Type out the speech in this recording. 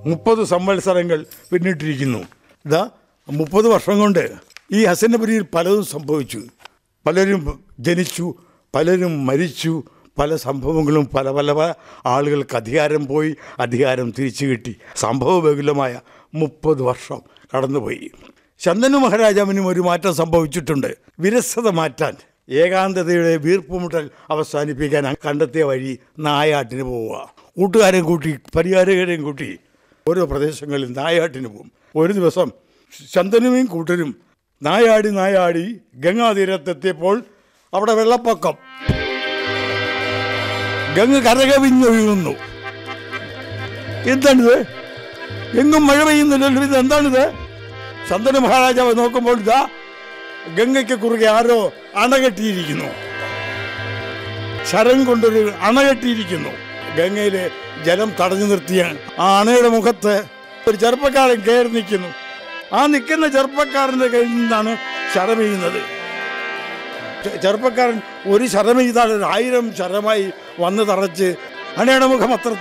മുപ്പത് സംവത്സരങ്ങൾ പിന്നിട്ടിരിക്കുന്നു ഇതാ മുപ്പത് വർഷം കൊണ്ട് ഈ ഹസനപുരിയിൽ പലതും സംഭവിച്ചു പലരും ജനിച്ചു പലരും മരിച്ചു പല സംഭവങ്ങളും പല പല പല ആളുകൾക്ക് അധികാരം പോയി അധികാരം തിരിച്ചു കിട്ടി സംഭവബഹുലമായ മുപ്പത് വർഷം കടന്നുപോയി ചന്ദനു മഹാരാജാവിനും ഒരു മാറ്റം സംഭവിച്ചിട്ടുണ്ട് വിരസത മാറ്റാൻ ഏകാന്തതയുടെ വീർപ്പുമുട്ടൽ അവസാനിപ്പിക്കാൻ കണ്ടെത്തിയ വഴി നായാട്ടിന് പോവുക കൂട്ടുകാരെയും കൂട്ടി പരിഹാരകരെയും കൂട്ടി ഓരോ പ്രദേശങ്ങളിൽ നായാട്ടിന് പോകും ഒരു ദിവസം ചന്ദനുവും കൂട്ടരും നായാടി നായാടി ഗംഗാതീരത്തെത്തിയപ്പോൾ അവിടെ വെള്ളപ്പൊക്കം ഗംഗ കരകവിഞ്ഞൊഴുകുന്നു എന്താണിത് എങ്ങും മഴ പെയ്യുന്നില്ലല്ലോ ഇത് എന്താണിത് ചന്ദന മഹാരാജാവ് നോക്കുമ്പോൾ ഇതാ ഗംഗയ്ക്ക് കുറുകെ ആരോ അണകെട്ടിയിരിക്കുന്നു ശരം കൊണ്ടൊരു അണകെട്ടിയിരിക്കുന്നു ഗംഗയിലെ ജലം തടഞ്ഞു നിർത്തിയ ആ അണയുടെ മുഖത്ത് ഒരു ചെറുപ്പക്കാരൻ കയറി നിൽക്കുന്നു ആ നിൽക്കുന്ന ചെറുപ്പക്കാരൻ്റെ കയ്യിൽ നിന്നാണ് ശരമെയ്യുന്നത് ചെ- ചെറുപ്പക്കാരൻ ഒരു ശരമെയ്താൽ ഒരു ആയിരം ശരമായി വന്ന് തറച്ച് അണയുടെ മുഖം അത്ര